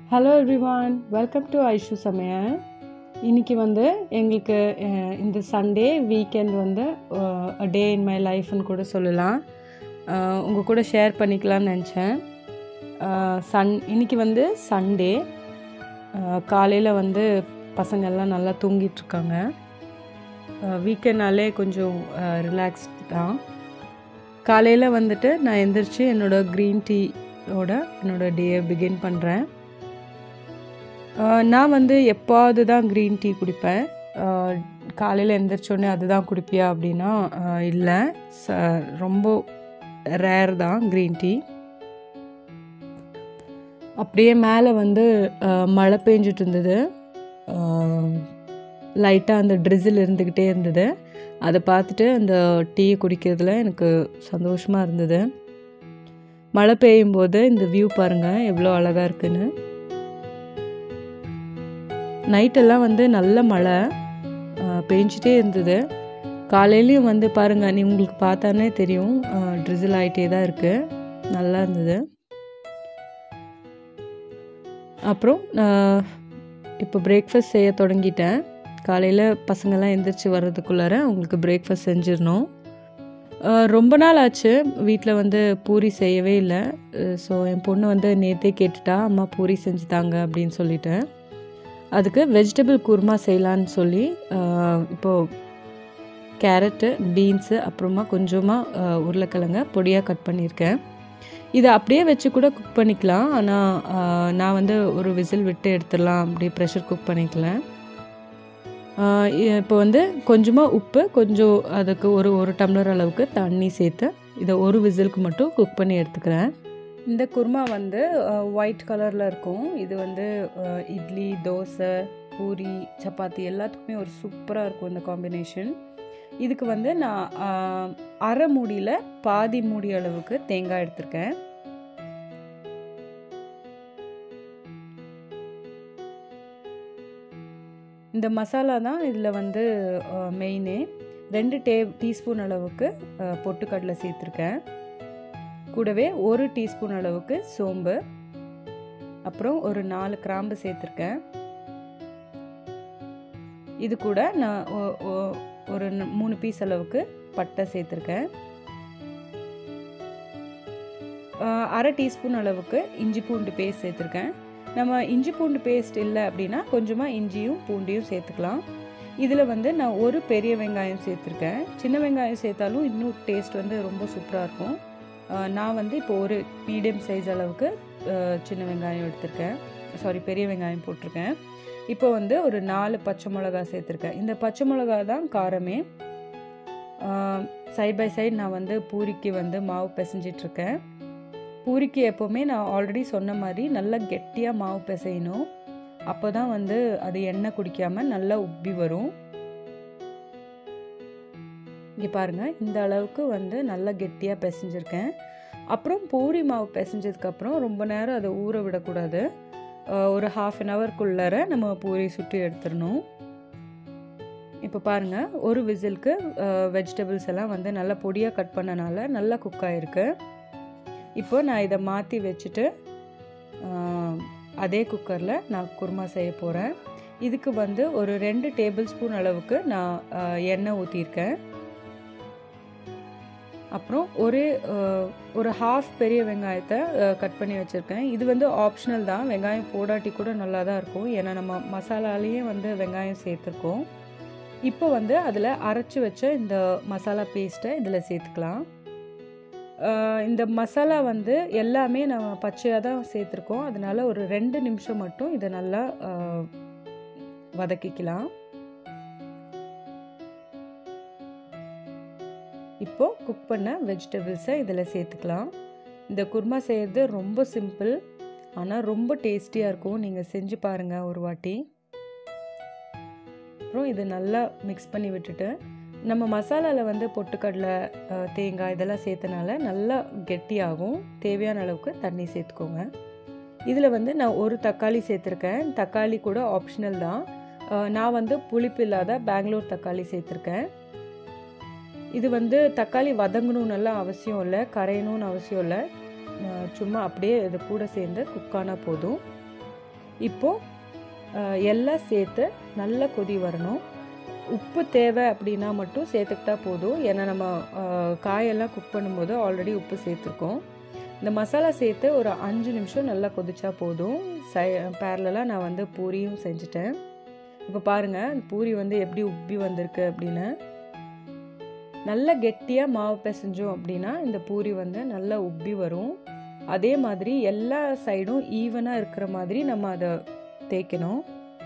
hello everyone welcome to Aishu Samayal இன்றைக்கி வந்து எங்களுக்கு அஹ், இந்த சண்டே வீக்கெண்ட் வந்து டே இன் மை லைஃப்னு கூட சொல்லலாம் உங்கள் கூட ஷேர் பண்ணிக்கலாம்னு நினச்சேன் சன் இன்னைக்கு வந்து சண்டே காலையில் வந்து பசங்கள்லாம் நல்லா தூங்கிட்டு இருக்காங்க வீக்கெண்ட்னாலே கொஞ்சம் ரிலாக்ஸ்டு தான் காலையில் வந்துட்டு நான் எந்திரிச்சு என்னோடய க்ரீன் டீயோட என்னோடய டேயை பிகின் பண்ணுறேன் நான் வந்து எப்போது தான் க்ரீன் டீ குடிப்பேன் காலையில் எந்திரிச்சோடனே அதுதான் குடிப்பியா அப்படின்னா ஆஹ் இல்லை ச ரொம்ப ரேர் தான் க்ரீன் டீ அப்படியே மேலே வந்து ஆஹ் மழை பெஞ்சிட்டு இருந்தது லைட்டாக அந்த ட்ரிசில் இருந்துக்கிட்டே இருந்தது அதை பார்த்துட்டு அந்த டீயை குடிக்கிறதுல எனக்கு சந்தோஷமாக இருந்தது மழை பெய்யும் போது இந்த வியூ பாருங்கள் எவ்வளோ அழகாக இருக்குன்னு நைட்டெல்லாம் வந்து நல்ல மழை பெஞ்சிட்டே இருந்தது காலையிலையும் வந்து பாருங்கள் நீ உங்களுக்கு பார்த்தானே தெரியும் ட்ரிசில் ஆகிட்டே தான் இருக்குது நல்லா இருந்தது அப்புறம் நான் இப்போ பிரேக்ஃபாஸ்ட் செய்ய தொடங்கிட்டேன் காலையில் பசங்கள்லாம் எந்திரிச்சு வர்றதுக்குள்ளார அவங்களுக்கு பிரேக்ஃபாஸ்ட் செஞ்சிடணும் அஹ் ரொம்ப நாள் ஆச்சு வீட்டில் வந்து பூரி செய்யவே இல்லை ஸோ என் பொண்ணு வந்து நேற்றே கேட்டுட்டா அம்மா பூரி செஞ்சு தாங்க அப்படின்னு சொல்லிட்டேன் அதுக்கு வெஜிடபிள் குருமா செய்யலான்னு சொல்லி அஹ் இப்போது கேரட்டு பீன்ஸு அப்புறமா கொஞ்சமாக உருளைக்கிழங்க பொடியாக கட் பண்ணியிருக்கேன் இதை அப்படியே வச்சு கூட குக் பண்ணிக்கலாம் ஆனால் நான் வந்து ஒரு விசில் விட்டு எடுத்துடலாம் அப்படியே ப்ரெஷர் குக் பண்ணிக்கலாம் ஆஹ் இப்போ வந்து கொஞ்சமாக உப்பு கொஞ்சம் அதுக்கு ஒரு ஒரு டம்ளர் அளவுக்கு தண்ணி சேர்த்து இதை ஒரு விசிலுக்கு மட்டும் குக் பண்ணி எடுத்துக்கிறேன் இந்த குருமா வந்து ஒயிட் கலரில் இருக்கும் இது வந்து அஹ், இட்லி தோசை பூரி சப்பாத்தி எல்லாத்துக்குமே ஒரு சூப்பராக இருக்கும் இந்த காம்பினேஷன் இதுக்கு வந்து நான் ஆஹ், அரை மூடியில் பாதி மூடி அளவுக்கு தேங்காய் எடுத்திருக்கேன் இந்த மசாலா தான் இதில் வந்து மெயினே ரெண்டு டே டீஸ்பூன் அளவுக்கு அஹ், பொட்டுக்கடலை சேர்த்துருக்கேன் கூடவே ஒரு டீஸ்பூன் அளவுக்கு சோம்பு அப்புறம் ஒரு நாலு கிராம்பு சேர்த்துருக்கேன் இது கூட நான் ஒ- ஒ- ஒரு ந- மூணு பீஸ் அளவுக்கு பட்டை சேர்த்துருக்கேன் அஹ், அரை டீஸ்பூன் அளவுக்கு இஞ்சி பூண்டு பேஸ்ட் சேர்த்துருக்கேன் நம்ம இஞ்சி பூண்டு பேஸ்ட் இல்லை அப்படின்னா கொஞ்சமாக இஞ்சியும் பூண்டையும் சேர்த்துக்கலாம் இதில் வந்து நான் ஒரு பெரிய வெங்காயம் சேர்த்துருக்கேன் சின்ன வெங்காயம் சேர்த்தாலும் இன்னும் டேஸ்ட் வந்து ரொம்ப சூப்பராக இருக்கும் அஹ் நான் வந்து இப்போ ஒரு மீடியம் சைஸ் அளவுக்கு அஹ், சின்ன வெங்காயம் எடுத்திருக்கேன் சாரி பெரிய வெங்காயம் போட்டிருக்கேன் இப்போ வந்து ஒரு நாலு பச்சை மிளகா சேர்த்துருக்கேன் இந்த பச்சை மிளகா தான் காரமே சைட் பை சைடு நான் வந்து பூரிக்கு வந்து மாவு பிசைஞ்சிட்ருக்கேன் பூரிக்கு எப்போவுமே நான் ஆல்ரெடி சொன்ன மாதிரி நல்லா கெட்டியாக மாவு பிசையணும் அப்போ தான் வந்து அது எண்ணெய் குடிக்காமல் நல்லா உப்பி வரும் இங்கே பாருங்கள் இந்த அளவுக்கு வந்து நல்லா கெட்டியாக பிசைஞ்சிருக்கேன் அப்புறம் பூரி மாவு பிசைஞ்சதுக்கப்புறம் ரொம்ப நேரம் அதை ஊற விடக்கூடாது அஹ் ஒரு ஹாஃப் அன் ஹவர்க்குள்ளார நம்ம பூரி சுட்டு எடுத்துடணும் இப்போ பாருங்கள் ஒரு விசிலுக்கு வெஜிடபிள்ஸ் எல்லாம் வந்து நல்லா பொடியாக கட் பண்ணனால நல்லா குக் ஆகிருக்கு இப்போ நான் இதை மாற்றி வச்சுட்டு ஆஹ், அதே குக்கரில் நான் குருமா செய்ய போகிறேன் இதுக்கு வந்து ஒரு ரெண்டு டேபிள் ஸ்பூன் அளவுக்கு நான் ஆஹ், எண்ணெய் ஊற்றிருக்கேன் அப்புறம் ஒரு ஆஹ், ஒரு ஹாஃப் பெரிய வெங்காயத்தை கட் பண்ணி வச்சுருக்கேன் இது வந்து ஆப்ஷனல் தான் வெங்காயம் போடாட்டி கூட நல்லா தான் இருக்கும் ஏன்னா நம்ம மசாலாலேயே வந்து வெங்காயம் சேர்த்துருக்கோம் இப்போ வந்து அதில் அரைச்சி வச்ச இந்த மசாலா பேஸ்ட்டை இதில் சேர்த்துக்கலாம் ஆஹ் இந்த மசாலா வந்து எல்லாமே நம்ம பச்சையாக தான் சேர்த்துருக்கோம் அதனால ஒரு ரெண்டு நிமிஷம் மட்டும் இதை நல்லா ஆஹ், வதக்கிக்கலாம் இப்போ குக் பண்ண வெஜிடபிள்ஸை இதில் சேர்த்துக்கலாம் இந்த குருமா செய்கிறது ரொம்ப சிம்பிள் ஆனால் ரொம்ப டேஸ்டியாக இருக்கும் நீங்கள் செஞ்சு பாருங்கள் ஒரு வாட்டி அப்புறம் இது நல்லா மிக்ஸ் பண்ணி விட்டுட்டு நம்ம மசாலாவில் வந்து பொட்டுக்கடலை அஹ், தேங்காய் இதெல்லாம் சேர்த்தனால நல்லா கெட்டியாகும் தேவையான அளவுக்கு தண்ணி சேர்த்துக்கோங்க இதில் வந்து நான் ஒரு தக்காளி சேர்த்துருக்கேன் தக்காளி கூட ஆப்ஷனல் தான் அஹ், நான் வந்து புளிப்பு இல்லாத பெங்களூர் தக்காளி சேர்த்துருக்கேன் இது வந்து தக்காளி வதங்கணும்னுலாம் அவசியம் இல்லை கரையணும்னு அவசியம் இல்லை அஹ், சும்மா அப்படியே இது கூட சேர்ந்து குக் ஆனால் போதும் இப்போது எல்லாம் சேர்த்து நல்லா கொதி வரணும் உப்பு தேவை அப்படின்னா மட்டும் சேர்த்துக்கிட்டா போதும் ஏன்னா நம்ம அஹ், காயெல்லாம் குக் பண்ணும்போது ஆல்ரெடி உப்பு சேர்த்துருக்கோம் இந்த மசாலா சேர்த்து ஒரு அஞ்சு நிமிஷம் நல்லா கொதிச்சா போதும் சை பேரலாக நான் வந்து பூரியும் செஞ்சுட்டேன் இப்போ பாருங்கள் அந்த பூரி வந்து எப்படி உப்பி வந்திருக்கு அப்படின்னு நல்லா கெட்டியாக மாவு பிசைஞ்சோம் அப்படின்னா இந்த பூரி வந்து நல்லா உப்பி வரும் அதே மாதிரி எல்லா சைடும் ஈவனாக இருக்கிற மாதிரி நம்ம அதை தேய்க்கணும்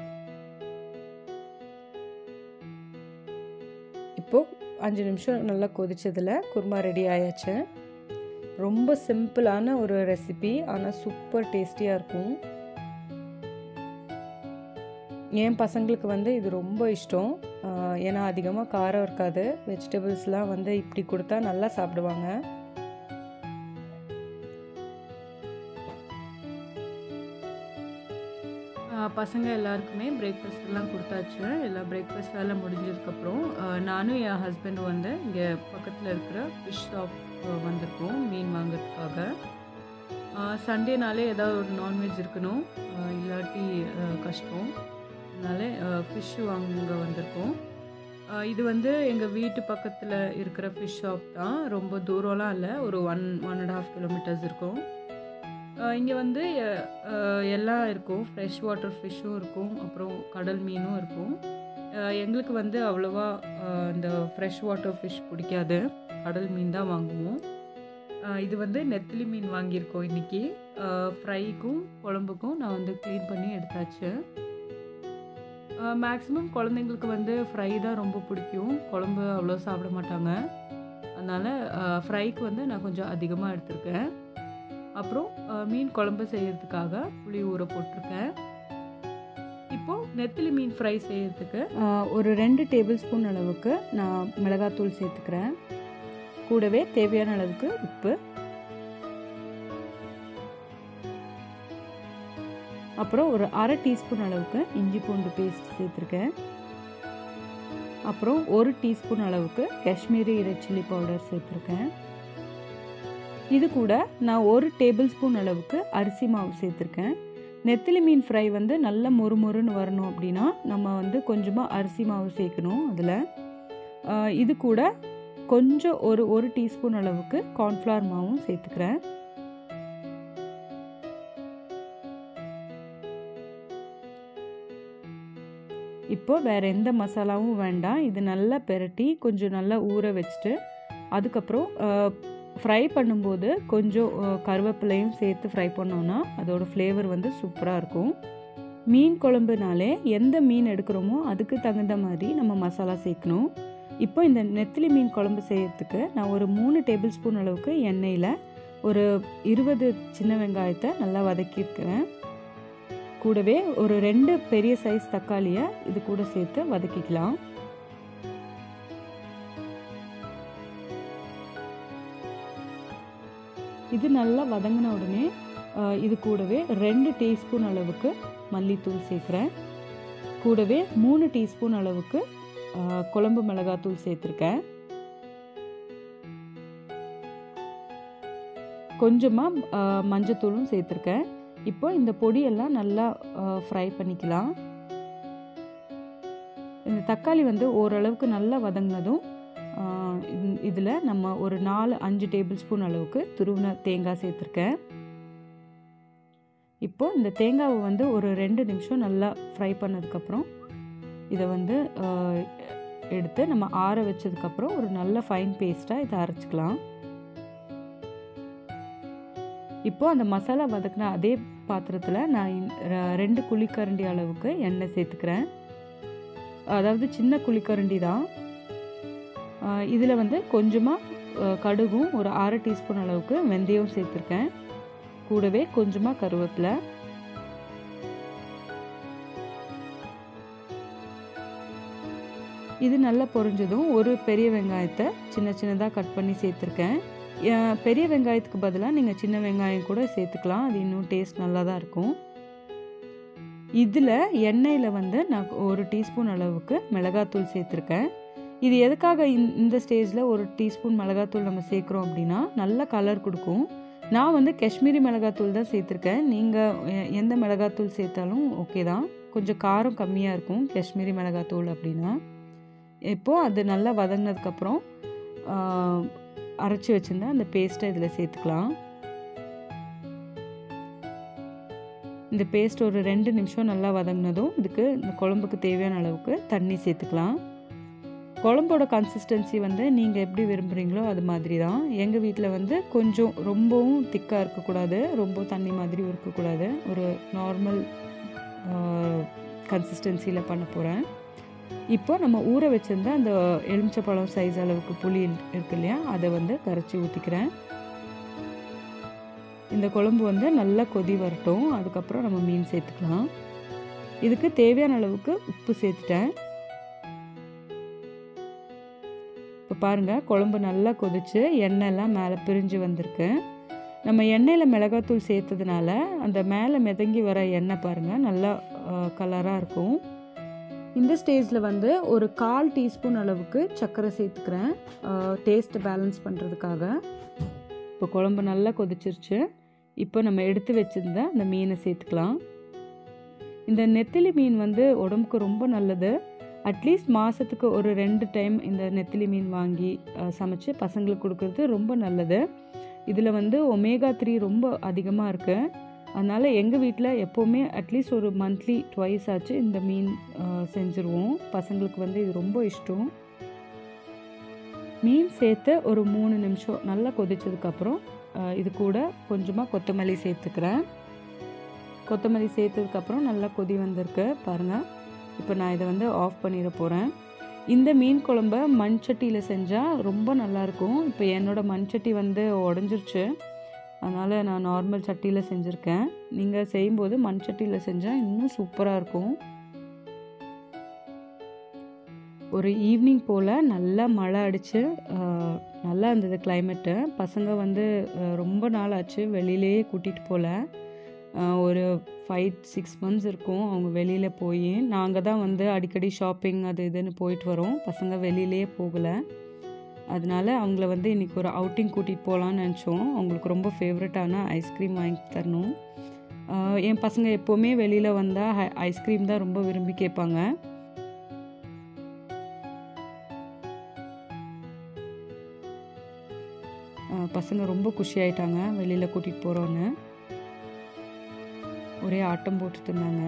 இப்போது அஞ்சு நிமிஷம் நல்லா கொதிச்சதில் குருமா ரெடி ஆயாச்சு ரொம்ப சிம்பிளான ஒரு ரெசிபி ஆனால் சூப்பர் டேஸ்டியாக இருக்கும் என் பசங்களுக்கு வந்து இது ரொம்ப இஷ்டம் ஆஹ் ஏன்னா அதிகமாக காரம் இருக்காது வெஜிடபிள்ஸ்லாம் வந்து இப்படி கொடுத்தா நல்லா சாப்பிடுவாங்க பசங்க எல்லாருக்குமே பிரேக்ஃபாஸ்ட் எல்லாம் கொடுத்தாச்சு எல்லா பிரேக்ஃபாஸ்ட் வேலை முடிஞ்சதுக்கப்புறம் நானும் என் ஹஸ்பண்டும் வந்து இங்கே பக்கத்தில் இருக்கிற ஃபிஷ் ஷாப் வந்திருக்கோம் மீன் வாங்குறதுக்காக சண்டேனாலே ஏதாவது ஒரு நான்வெஜ் இருக்கணும் ஆஹ் இல்லாட்டி ஆஹ் கஷ்டம் அதனால ஃபிஷ் வாங்க வந்திருக்கோம் ஆஹ் இது வந்து எங்கள் வீட்டு பக்கத்தில் இருக்கிற ஃபிஷ் ஷாப் தான் ரொம்ப தூரம்லாம் இல்லை ஒரு one one and half kilometres இருக்கும் இங்கே வந்து அஹ், அஹ், எல்லாம் இருக்கும் ஃப்ரெஷ் வாட்டர் ஃபிஷ்ஷும் இருக்கும் அப்புறம் கடல் மீனும் இருக்கும் அஹ், எங்களுக்கு வந்து அவ்வளோவா அஹ், இந்த ஃப்ரெஷ் வாட்டர் ஃபிஷ் பிடிக்காது கடல் மீன் தான் வாங்குவோம் அஹ், இது வந்து நெத்திலி மீன் வாங்கியிருக்கோம் இன்றைக்கி ஃப்ரைக்கும் குழம்புக்கும் நான் வந்து க்ளீன் பண்ணி எடுத்தாச்சு மேக்ஸிமம் குழந்தைங்களுக்கு வந்து ஃப்ரை தான் ரொம்ப பிடிக்கும் குழம்பு அவ்வளோ சாப்பிட மாட்டாங்க அதனால் ஃப்ரைக்கு வந்து நான் கொஞ்சம் அதிகமாக எடுத்திருக்கேன் அப்புறம் அஹ், மீன் குழம்பு செய்யறதுக்காக புளி ஊற போட்டிருக்கேன் இப்போது நெத்திலி மீன் ஃப்ரை செய்யறதுக்கு ஒரு ரெண்டு டேபிள் ஸ்பூன் அளவுக்கு நான் மிளகாத்தூள் சேர்த்துக்கிறேன் கூடவே தேவையான அளவுக்கு உப்பு அப்புறம் ஒரு அரை டீஸ்பூன் அளவுக்கு இஞ்சி பூண்டு பேஸ்ட் சேர்த்துருக்கேன் அப்புறம் ஒரு டீஸ்பூன் அளவுக்கு காஷ்மீரி ரெட் சில்லி பவுடர் சேர்த்துருக்கேன் இது கூட நான் ஒரு டேபிள் ஸ்பூன் அளவுக்கு அரிசி மாவு சேர்த்துருக்கேன் நெத்திலி மீன் ஃப்ரை வந்து நல்ல மொறுமொறுன்னு வரணும் அப்படின்னா நம்ம வந்து கொஞ்சமாக அரிசி மாவு சேர்க்கணும் அதில் இது கூட கொஞ்சம் ஒரு ஒரு டீஸ்பூன் அளவுக்கு கார்ன்ஃப்ளவர் மாவும் சேர்த்துக்கிறேன் இப்போ வேறு எந்த மசாலாவும் வேண்டாம் இது நல்லா பெரட்டி கொஞ்சம் நல்லா ஊற வச்சுட்டு அதுக்கப்புறம் ஃப்ரை பண்ணும்போது கொஞ்சம் அஹ், கருவேப்பிலையும் சேர்த்து ஃப்ரை பண்ணோன்னா அதோட ஃப்ளேவர் வந்து சூப்பராக இருக்கும் மீன் குழம்புனாலே எந்த மீன் எடுக்கிறோமோ அதுக்கு தகுந்த மாதிரி நம்ம மசாலா சேர்க்கணும் இப்போ இந்த நெத்திலி மீன் குழம்பு செய்யறதுக்கு நான் ஒரு மூணு டேபிள் ஸ்பூன் அளவுக்கு எண்ணெயில் ஒரு இருபது சின்ன வெங்காயத்தை நல்லா வதக்கியிருக்கிறேன் கூடவே ஒரு ரெண்டு பெரிய சைஸ் தக்காளியை இது கூட சேர்த்து வதக்கிக்கலாம் இது நல்லா வதங்கின உடனே அஹ், இது கூடவே ரெண்டு டீஸ்பூன் அளவுக்கு மல்லித்தூள் சேர்க்குறேன் கூடவே மூணு டீஸ்பூன் அளவுக்கு அஹ், குழம்பு மிளகாத்தூள் சேர்த்துருக்கேன் கொஞ்சமாக மஞ்சத்தூளும் சேர்த்துருக்கேன் இப்போ இந்த பொடியெல்லாம் நல்லா ஃப்ரை பண்ணிக்கலாம் இந்த தக்காளி வந்து ஓரளவுக்கு நல்லா வதங்கினதும் இதில் நம்ம ஒரு நாலு அஞ்சு டேபிள் ஸ்பூன் அளவுக்கு துருவின தேங்காய் சேர்த்துருக்கேன் இப்போ இந்த தேங்காவை வந்து ஒரு ரெண்டு நிமிஷம் நல்லா ஃப்ரை பண்ணதுக்கப்புறம் இதை வந்து ஆஹ், எடுத்து நம்ம ஆற வச்சதுக்கப்புறம் ஒரு நல்ல ஃபைன் பேஸ்ட்டாக இதை அரைச்சிக்கலாம் இப்போ அந்த மசாலா வதக்கின அதே பாத்திரத்தில் நான் இந்த ர- ரெண்டு குழிக்கரண்டி அளவுக்கு எண்ணெய் சேர்த்துக்கிறேன் அதாவது சின்ன குழிக்கரண்டி தான் இதில் வந்து கொஞ்சமாக கடுகும் ஒரு அரை டீஸ்பூன் அளவுக்கு வெந்தயம் சேர்த்துருக்கேன் கூடவே கொஞ்சமாக கருவேப்பிலை இது நல்லா பொரிஞ்சதும் ஒரு பெரிய வெங்காயத்தை சின்ன சின்னதாக கட் பண்ணி சேர்த்துருக்கேன் அஹ் பெரிய வெங்காயத்துக்கு பதிலாக நீங்கள் சின்ன வெங்காயம் கூட சேர்த்துக்கலாம் அது இன்னும் டேஸ்ட் நல்லா தான் இருக்கும் இதில் எண்ணெயில் வந்து நான் ஒரு டீஸ்பூன் அளவுக்கு மிளகாத்தூள் சேர்த்துருக்கேன் இது எதுக்காக இந்த இந்த ஸ்டேஜில் ஒரு டீஸ்பூன் மிளகாத்தூள் நம்ம சேர்க்குறோம் அப்படின்னா நல்ல கலர் கொடுக்கும் நான் வந்து காஷ்மீரி மிளகாத்தூள் தான் சேர்த்துருக்கேன் நீங்கள் எந்த மிளகாத்தூள் சேர்த்தாலும் ஓகே தான் கொஞ்சம் காரம் கம்மியாக இருக்கும் காஷ்மீரி மிளகாத்தூள் அப்படின்னா இப்போது அது நல்லா வதங்கினதுக்கப்புறம் அரைச்சி வச்சுருந்தா அந்த பேஸ்ட்டை இதில் சேர்த்துக்கலாம் இந்த பேஸ்ட் ஒரு ரெண்டு நிமிஷம் நல்லா வதங்கினதும் இதுக்கு இந்த குழம்புக்கு தேவையான அளவுக்கு தண்ணி சேர்த்துக்கலாம் குழம்போட கன்சிஸ்டன்சி வந்து நீங்கள் எப்படி விரும்புகிறீங்களோ அது மாதிரி தான் எங்கள் வீட்டில் வந்து கொஞ்சம் ரொம்பவும் திக்காக இருக்கக்கூடாது ரொம்ப தண்ணி மாதிரி இருக்கக்கூடாது ஒரு நார்மல் கன்சிஸ்டன்சியில் பண்ண போகிறேன் இப்போ நம்ம ஊற வச்சுருந்த அந்த எலுமிச்சப்பழம் சைஸ் அளவுக்கு புளி இருக்கு இல்லையா அதை வந்து கரைச்சி ஊற்றிக்கிறேன் இந்த குழம்பு வந்து நல்லா கொதி வரட்டும் அதுக்கப்புறம் நம்ம மீன் சேர்த்துக்கலாம் இதுக்கு தேவையான அளவுக்கு உப்பு சேர்த்துட்டேன் இப்போ பாருங்கள் குழம்பு நல்லா கொதிச்சு எண்ணெய்லாம் மேலே பிரிஞ்சு வந்திருக்கு நம்ம எண்ணெயில் மிளகாத்தூள் சேர்த்ததுனால அந்த மேலே மிதங்கி வர எண்ணெய் பாருங்கள் நல்லா கலராக இருக்கும் இந்த ஸ்டேஜில் வந்து ஒரு கால் டீஸ்பூன் அளவுக்கு சர்க்கரை சேர்த்துக்கிறேன் டேஸ்ட் பேலன்ஸ் பண்ணுறதுக்காக இப்போ குழம்பு நல்லா கொதிச்சிருச்சு இப்போ நம்ம எடுத்து வச்சுருந்த அந்த மீனை சேர்த்துக்கலாம் இந்த நெத்திலி மீன் வந்து உடம்புக்கு ரொம்ப நல்லது அட்லீஸ்ட் மாதத்துக்கு ஒரு ரெண்டு டைம் இந்த நெத்திலி மீன் வாங்கி சமைச்சு பசங்களுக்கு கொடுக்கறது ரொம்ப நல்லது இதில் வந்து ஒமேகா த்ரீ ரொம்ப அதிகமாக இருக்குது அதனால் எங்கள் வீட்டில் எப்போவுமே அட்லீஸ்ட் ஒரு மந்த்லி ட்வைஸ் ஆச்சு இந்த மீன் செஞ்சுருவோம் பசங்களுக்கு வந்து இது ரொம்ப இஷ்டம் மீன் சேர்த்து ஒரு மூணு நிமிஷம் நல்லா கொதிச்சதுக்கப்புறம் இது கூட கொஞ்சமாக கொத்தமல்லி சேர்த்துக்கிறேன் கொத்தமல்லி சேர்த்ததுக்கப்புறம் நல்லா கொதி வந்திருக்கு பாருங்கள் இப்போ நான் இதை வந்து ஆஃப் பண்ணிட போகிறேன் இந்த மீன் குழம்ப மண் சட்டியில் செஞ்சால் ரொம்ப நல்லாயிருக்கும் இப்போ என்னோடய மண் சட்டி வந்து உடஞ்சிருச்சு அதனால் நான் நார்மல் சட்டியில் செஞ்சுருக்கேன் நீங்கள் செய்யும்போது மண் சட்டியில் செஞ்சால் இன்னும் சூப்பராக இருக்கும் ஒரு ஈவினிங் போல் நல்லா மழை அடித்து நல்லா இருந்தது கிளைமேட்டு பசங்க வந்து ரொம்ப நாள் ஆச்சு வெளியிலேயே கூட்டிகிட்டு போகல ஒரு ஃபைவ் சிக்ஸ் மந்த்ஸ் இருக்கும் அவங்க வெளியில் போய் நாங்கள் தான் வந்து அடிக்கடி ஷாப்பிங் அது இதுன்னு போயிட்டு வரோம் பசங்க வெளியிலே போகலை அதனால அவங்கள வந்து இன்றைக்கி ஒரு அவுட்டிங் கூட்டிகிட்டு போகலான்னு நினச்சோம் அவங்களுக்கு ரொம்ப ஃபேவரட்டான ஐஸ்கிரீம் வாங்கி தரணும் என் பசங்க எப்போவுமே வெளியில் வந்தால் ஐஸ்கிரீம் தான் ரொம்ப விரும்பி கேட்பாங்க பசங்க ரொம்ப குஷி ஆயிட்டாங்க வெளியில் கூட்டிகிட்டு போகிறோன்னு ஒரே ஆட்டம் போட்டுட்டு இருந்தாங்க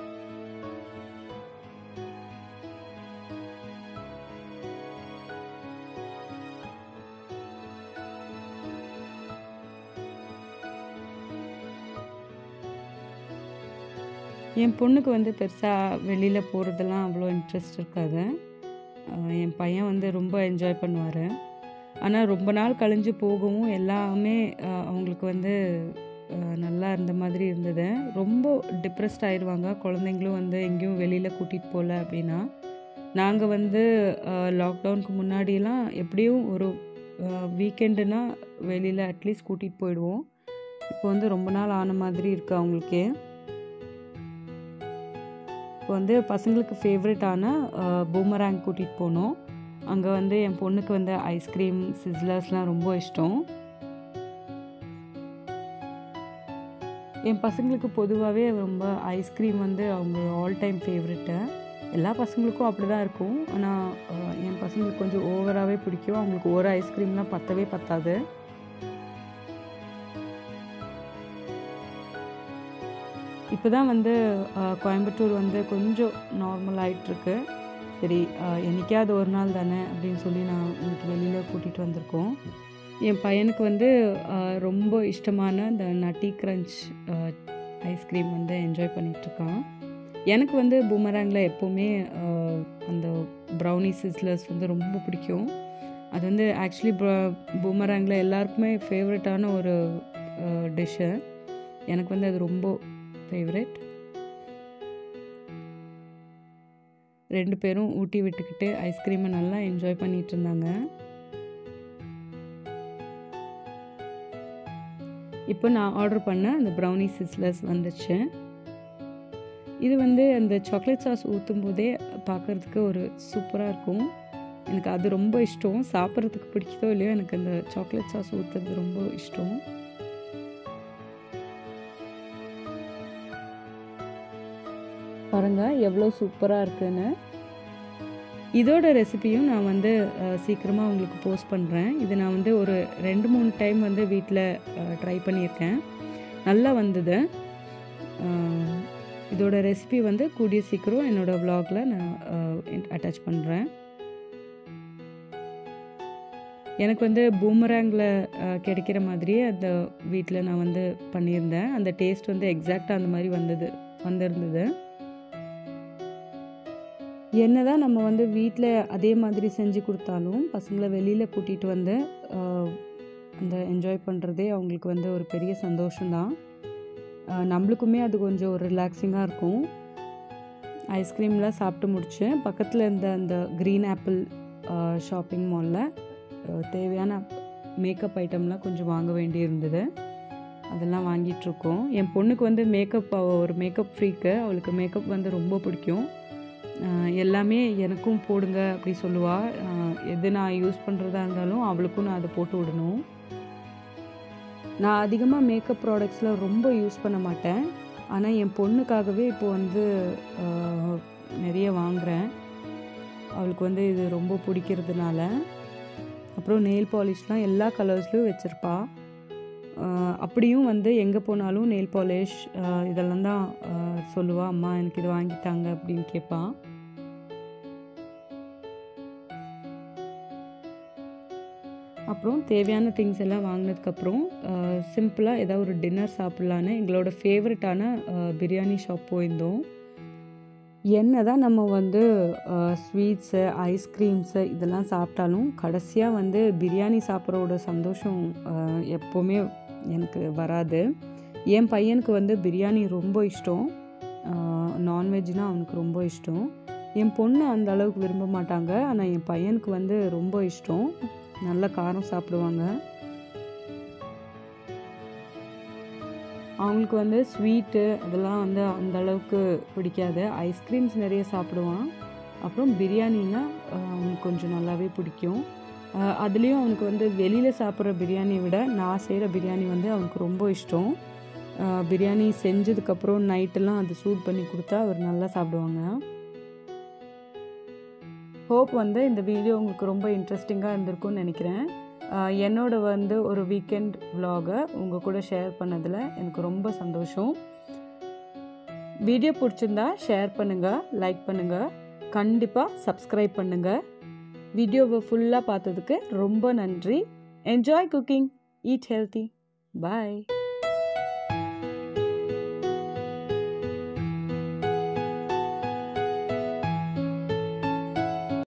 என் பொண்ணுக்கு வந்து பெருசாக வெளியில் போகிறதெல்லாம் அவ்வளோ இன்ட்ரெஸ்ட் இருக்காது என் பையன் வந்து ரொம்ப என்ஜாய் பண்ணுவார் ஆனால் ரொம்ப நாள் கழிஞ்சு போகவும் எல்லாமே அவங்களுக்கு வந்து நல்லா இருந்த மாதிரி இருந்தது ரொம்ப டிப்ரெஸ்ட் ஆயிடுவாங்க குழந்தைங்களும் வந்து எங்கேயும் வெளியில் கூட்டிகிட்டு போகல அப்படின்னா நாங்கள் வந்து லாக்டவுனுக்கு முன்னாடியெல்லாம் எப்படியும் ஒரு வீக்கெண்டுனா வெளியில் அட்லீஸ்ட் கூட்டிகிட்டு போயிடுவோம் இப்போ வந்து ரொம்ப நாள் ஆன மாதிரி இருக்குது அவங்களுக்கே இப்போ வந்து பசங்களுக்கு ஃபேவரட்டான பூமராங் கூட்டிகிட்டு போனோம் அங்கே வந்து என் பொண்ணுக்கு வந்து ஐஸ்கிரீம் சிஸ்லர்ஸ்லாம் ரொம்ப இஷ்டம் என் பசங்களுக்கு பொதுவாகவே ரொம்ப ஐஸ்கிரீம் வந்து அவங்க ஆல் டைம் ஃபேவரெட்டு எல்லா பசங்களுக்கும் அப்படி தான் இருக்கும் ஆனால் என் பசங்களுக்கு கொஞ்சம் ஓவராகவே பிடிக்கும் அவங்களுக்கு ஒரு ஐஸ்கிரீம்லாம் பத்தவே பத்தாது இப்போ தான் வந்து கோயம்புத்தூர் வந்து கொஞ்சம் நார்மல் ஆகிட்டுருக்கு சரி என்றைக்காவது ஒரு நாள் தானே அப்படின்னு சொல்லி நான் இன்னைக்கு வெளியில் கூட்டிகிட்டு வந்திருக்கோம் என் பையனுக்கு வந்து ரொம்ப இஷ்டமான இந்த நட்டி க்ரன்ச் ஐஸ்கிரீம் வந்து என்ஜாய் பண்ணிகிட்ருக்கான் எனக்கு வந்து பூமராங்கில் எப்போவுமே அந்த ப்ரௌனி சிஸ்லர்ஸ் வந்து ரொம்ப பிடிக்கும் அது வந்து ஆக்சுவலி பூமராங்கில் எல்லாருக்குமே ஃபேவரட்டான ஒரு டிஷ்ஷு எனக்கு வந்து அது ரொம்ப ஃபேவரெட் ரெண்டு பேரும் ஊட்டி விட்டுக்கிட்டு ஐஸ்கிரீமை நல்லா என்ஜாய் பண்ணிகிட்டு இருந்தாங்க இப்போ நான் ஆர்டர் பண்ண அந்த ப்ரௌனி சிஸ்லர்ஸ் வந்துச்சு இது வந்து அந்த சாக்லேட் சாஸ் ஊற்றும் போதே பார்க்குறதுக்கு ஒரு சூப்பராக இருக்கும் எனக்கு அது ரொம்ப இஷ்டம் சாப்பிட்றதுக்கு பிடிக்குதோ இல்லையோ எனக்கு அந்த சாக்லேட் சாஸ் ஊற்றுறது ரொம்ப இஷ்டம் எவ்வளோ சூப்பராக இருக்குன்னு இதோட ரெசிபியும் நான் வந்து சீக்கிரமாக உங்களுக்கு போஸ்ட் பண்ணுறேன் இது நான் வந்து ஒரு ரெண்டு மூணு டைம் வந்து வீட்டில் ட்ரை பண்ணியிருக்கேன் நல்லா வந்தது அஹ், இதோட ரெசிபி வந்து கூடிய சீக்கிரம் என்னோடய vlogல நான் அட்டாச் பண்ணுறேன் எனக்கு வந்து பூமராங்கில் கிடைக்கிற மாதிரியே அந்த வீட்டில் நான் வந்து பண்ணியிருந்தேன் அந்த டேஸ்ட் வந்து எக்ஸாக்டாக அந்த மாதிரி வந்தது வந்திருந்தது என்னதான் நம்ம வந்து வீட்டில் அதே மாதிரி செஞ்சு கொடுத்தாலும் பசங்களை வெளியில் கூட்டிகிட்டு வந்து ஆஹ், அந்த என்ஜாய் பண்ணுறதே அவங்களுக்கு வந்து ஒரு பெரிய சந்தோஷம்தான் ஆஹ், நம்மளுக்குமே அது கொஞ்சம் ஒரு ரிலாக்ஸிங்காக இருக்கும் ஐஸ்கிரீம்லாம் சாப்பிட்டு முடிச்சு பக்கத்தில் இருந்த அந்த க்ரீன் ஆப்பிள் ஷாப்பிங் மாலில் தேவையான மேக்கப் ஐட்டம்லாம் கொஞ்சம் வாங்க வேண்டி இருந்தது அதெல்லாம் வாங்கிட்டுருக்கோம் என் பொண்ணுக்கு வந்து மேக்கப் ஒரு மேக்கப் ஃப்ரீக்கு அவளுக்கு மேக்கப் வந்து ரொம்ப பிடிக்கும் ஆஹ் எல்லாமே எனக்கும் போடுங்க அப்படி சொல்லுவாள் எது நான் யூஸ் பண்ணுறதா இருந்தாலும் அவளுக்கும் நான் அதை போட்டு விடணும் நான் அதிகமாக மேக்கப் ப்ராடக்ட்ஸில் ரொம்ப யூஸ் பண்ண மாட்டேன் ஆனால் என் பொண்ணுக்காகவே இப்போ வந்து ஆஹ், நிறைய வாங்குகிறேன் அவளுக்கு வந்து இது ரொம்ப பிடிக்கிறதுனால அப்புறம் நெயில் பாலிஷ்லாம் எல்லா கலர்ஸ்லையும் வச்சுருப்பா அப்படியும் வந்து எங்கே போனாலும் நெயில் பாலிஷ் இதெல்லாம் தான் ஆஹ், சொல்லுவா அம்மா எனக்கு இது வாங்கித்தாங்க அப்படின்னு கேட்பான் அப்புறம் தேவையான திங்ஸ் எல்லாம் வாங்கினதுக்கப்புறம் சிம்பிளாக ஏதாவது ஒரு டின்னர் சாப்பிட்லான்னு எங்களோட ஃபேவரட்டான பிரியாணி ஷாப் போயிருந்தோம் என்ன தான் நம்ம வந்து ஸ்வீட்ஸு ஐஸ்கிரீம்ஸு இதெல்லாம் சாப்பிட்டாலும் கடைசியாக வந்து பிரியாணி சாப்பிட்றோட சந்தோஷம் அஹ், எப்போவுமே எனக்கு வராது என் பையனுக்கு வந்து பிரியாணி ரொம்ப இஷ்டம் நான்வெஜ்னால் அவனுக்கு ரொம்ப இஷ்டம் என் பொண்ணு அந்த அளவுக்கு விரும்ப மாட்டாங்க ஆனால் என் பையனுக்கு வந்து ரொம்ப இஷ்டம் நல்ல காரம் சாப்பிடுவாங்க அவங்களுக்கு வந்து ஸ்வீட்டு அதெல்லாம் வந்து அந்த அளவுக்கு பிடிக்காது ஐஸ்கிரீம்ஸ் நிறைய சாப்பிடுவான் அப்புறம் பிரியாணினா அஹ், அவனுக்கு கொஞ்சம் நல்லாவே பிடிக்கும் அஹ், அதுலேயும் அவனுக்கு வந்து வெளியில் சாப்பிட்ற பிரியாணியை விட நான் செய்கிற பிரியாணி வந்து அவனுக்கு ரொம்ப இஷ்டம் அஹ், பிரியாணி செஞ்சதுக்கப்புறம் நைட்டெல்லாம் அது சூட் பண்ணி கொடுத்தா அவர் நல்லா சாப்பிடுவாங்க ஹோப் வந்து இந்த வீடியோ உங்களுக்கு ரொம்ப இன்ட்ரெஸ்டிங்காக இருந்திருக்கும்னு நினைக்கிறேன் ஆஹ் என்னோட வந்து ஒரு வீக்கெண்ட் vlog-அ உங்கள் கூட ஷேர் பண்ணதில் எனக்கு ரொம்ப சந்தோஷம் வீடியோ பிடிச்சிருந்தா ஷேர் பண்ணுங்கள் லைக் பண்ணுங்கள் கண்டிப்பாக சப்ஸ்கிரைப் பண்ணுங்கள் வீடியோவை ஃபுல்லாக பார்த்ததுக்கு ரொம்ப நன்றி என்ஜாய் குக்கிங் ஈட் ஹெல்த்தி பாய்